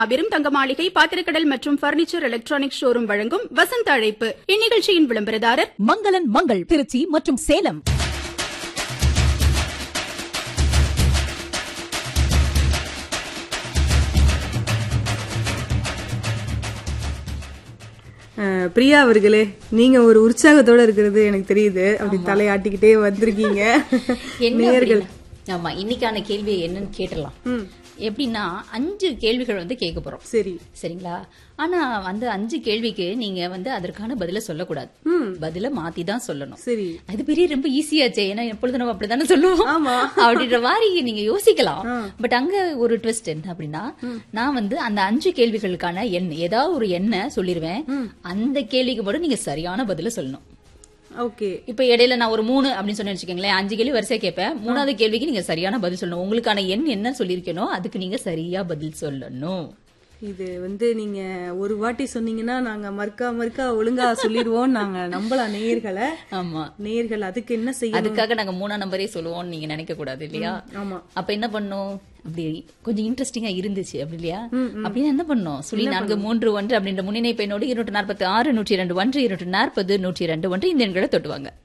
அபிரும் தங்க மாளிகை பாத்திரக்கடல் மற்றும் பர்னிச்சர் எலக்ட்ரானிக் ஷோரூம் வழங்கும் வசந்த அழைப்பு இந்நிகழ்ச்சியின் விளம்பரதாரர் மங்களன் மங்கள் திருச்சி மற்றும் சேலம் அஹ், பிரியா அவர்களே நீங்க ஒரு உற்சாகத்தோட இருக்கிறது எனக்கு தெரியுது அப்படி தலையாட்டிக்கிட்டே வந்திருக்கீங்க என்ன நேயர்கள் அப்படின்னா- ஆமா இன்னைக்கான கேள்வி என்னன்னு கேட்டலாம் எப்படின்னா அஞ்சு கேள்விகள் வந்து கேட்க போறோம் சரி சரிங்களா ஆனா அந்த அஞ்சு கேள்விக்கு நீங்க வந்து அதற்கான பதில சொல்லக்கூடாது பதில மாத்தி தான் சொல்லணும் சரி அது பெரிய ரொம்ப ஈஸியாச்சே ஏன்னா எப்பொழுது நம்ம அப்படித்தானே சொல்லுவோம் ஆமா. அப்படின்ற மாதிரி நீங்க யோசிக்கலாம் பட் அங்க ஒரு ட்விஸ்ட் என்ன அப்படின்னா நான் வந்து அந்த அஞ்சு கேள்விகளுக்கான எண் ஏதாவது ஒரு எண்ணை சொல்லிருவேன் அந்த கேள்விக்கு மட்டும் நீங்க சரியான பதில சொல்லணும் ஓகே இப்ப இடையில நான் ஒரு மூணு அப்படின்னு சொன்னேன்னு வச்சுக்கோங்களேன் அஞ்சு கேள்வி வரிசையா கேட்பேன் மூணாவது கேள்விக்கு நீங்க சரியான பதில் சொல்லணும் உங்களுக்கான எண் என்ன சொல்லியிருக்கேனோ அதுக்கு நீங்க சரியா பதில் சொல்லணும் இது வந்து நீங்க ஒரு வாட்டி சொன்னீங்கன்னா நாங்க மறுக்கா மறுக்கா ஒழுங்கா சொல்லிடுவோம் நாங்க நம்பலாம் நேயர்களை ஆமா நேயர்கள் அதுக்கு என்ன செய்யணும் அதுக்காக நாங்க மூணா நம்பரே சொல்லுவோம்னு நீங்க நினைக்க கூடாது இல்லையா ஆமா அப்ப என்ன பண்ணோம் அப்படி கொஞ்சம் இன்ட்ரெஸ்டிங்கா இருந்துச்சு அப்படி இல்லையா அப்படின்னு என்ன பண்ணோம் சுழி நான்கு மூன்று ஒன்று அப்படின்ற முன்னிணைப்பெண்ணோடு இருநூற்று நாற்பத்தி ஆறு நூற்றி இரண்டு ஒன்று இருநூற்று நாற்பது நூற்றி இரண்டு ஒன்று இந்த எண்களை தொட்டுவாங்க